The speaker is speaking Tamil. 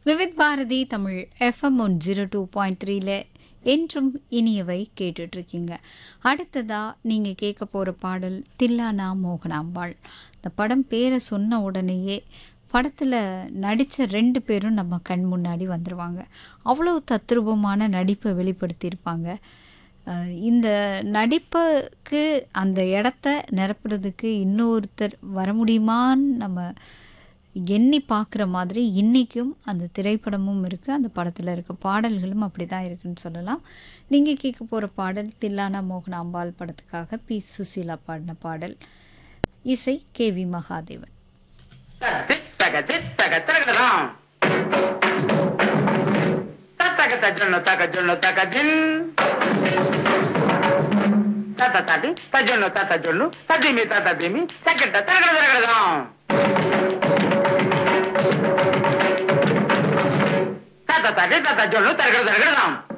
Vividh Bharati Tamil FM one zero two point த்ரீல என்றும் இனியவை கேட்டுட்ருக்கீங்க அடுத்ததாக நீங்கள் கேட்க போகிற பாடல் தில்லானா மோகனாம்பாள் இந்த படம் பேரை சொன்ன உடனேயே படத்தில் நடித்த ரெண்டு பேரும் நம்ம கண் முன்னாடி வந்துடுவாங்க அவ்வளோ தத்ரூபமான நடிப்பை வெளிப்படுத்தியிருப்பாங்க அஹ் இந்த நடிப்புக்கு அந்த இடத்த நிரப்புறதுக்கு இன்னொருத்தர் வர முடியுமான்னு நம்ம எண்ணி பார்க்குற மாதிரி இன்றைக்கும் அந்த திரைப்படமும் இருக்குது அந்த படத்தில் இருக்க பாடல்களும் அப்படி தான் இருக்குன்னு சொல்லலாம் நீங்கள் கேட்க போகிற பாடல் தில்லானா மோகனாம்பாள் படத்துக்காக பி சுசீலா பாடின பாடல் இசை கே வி மகாதேவன் தித்தக தித்தக திரகதம் தத்தக தஜொன்னு தக ஜொன்னு தக தின் தத்த தடி தஜொன்னு தத்த ஜொன்னு ததிமி தத்த திமி தக்கிட்ட திரகட திரகதம் தத்த தடி தத்த ஜொன்னு திரகட திரகதம்